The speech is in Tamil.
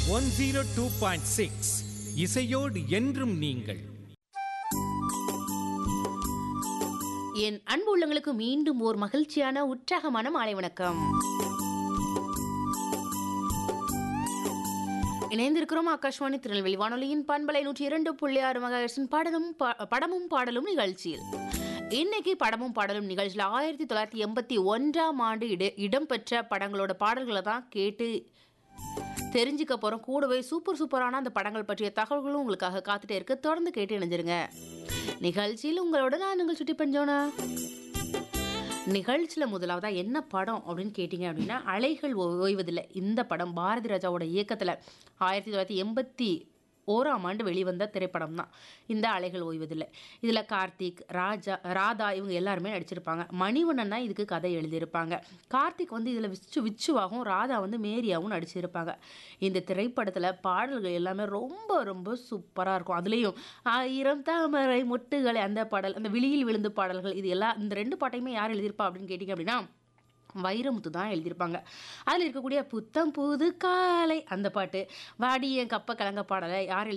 one zero two point six இசையோடு என்றும் நீங்கள் என் அன்பு உள்ளங்களுக்கு மீண்டும் ஓர் மகிழ்ச்சியான உற்சாகமான மாலை வணக்கம் இணைந்திருக்கிறோம் ஆகாஷ்வாணி திருநெல்வேலி வானொலியின் பண்பலை நூற்றி இரண்டு புள்ளி ஆறு மகாஹெர்ட்ஸின் படமும் பா- படமும் பாடலும் நிகழ்ச்சியில் இன்னைக்கு படமும் பாடலும் நிகழ்ச்சியில் ஆயிரத்தி தொள்ளாயிரத்தி எண்பத்தி ஒன்றாம் ஆண்டு இட இடம்பெற்ற படங்களோட பாடல்களை தான் கேட்டு தெரிஞ்சுக்க போகிறோம் கூடவே சூப்பர் சூப்பரான அந்த படங்கள் பற்றிய தகவல்களும் உங்களுக்காக காத்துட்டே இருக்கு தொடர்ந்து கேட்டு இணைஞ்சிருங்க நிகழ்ச்சியில் உங்களோட நான் உங்கள் சுட்டி பஞ்சோனா நிகழ்ச்சியில் முதலாவதா என்ன படம் அப்படின்னு கேட்டிங்க அப்படின்னா அலைகள் ஓ- ஓய்வதில்லை இந்த படம் பாரதி ராஜாவோட இயக்கத்தில் ஆயிரத்தி தொள்ளாயிரத்தி எண்பத்தி ஓராம் ஆண்டு வெளிவந்த திரைப்படம் தான் இந்த அலைகள் ஓய்வதில்லை இதில் கார்த்திக் ராஜா ராதா இவங்க எல்லாருமே நடிச்சிருப்பாங்க மணிவண்ணன் தான் இதுக்கு கதை எழுதியிருப்பாங்க கார்த்திக் வந்து இதில் விச்சு விச்சுவாகவும் ராதா வந்து மேரியாவும் நடிச்சிருப்பாங்க இந்த திரைப்படத்தில் பாடல்கள் எல்லாமே ரொம்ப ரொம்ப சூப்பராக இருக்கும் அதுலேயும் ஆயிரம் தாமரை மொட்டுகளை அந்த பாடல் அந்த விழியில் விழுந்து பாடல்கள் இது எல்லாம் இந்த ரெண்டு பாட்டையுமே யார் எழுதியிருப்பா அப்படின்னு கேட்டிங்க அப்படின்னா வைரமுத்து தான் எழுதியிருப்பாங்க அதில் இருக்கக்கூடிய புத்தம் புது காலை அந்த பாட்டு வாடி என் கப்ப கலங்க பாடலை யார் எழுதி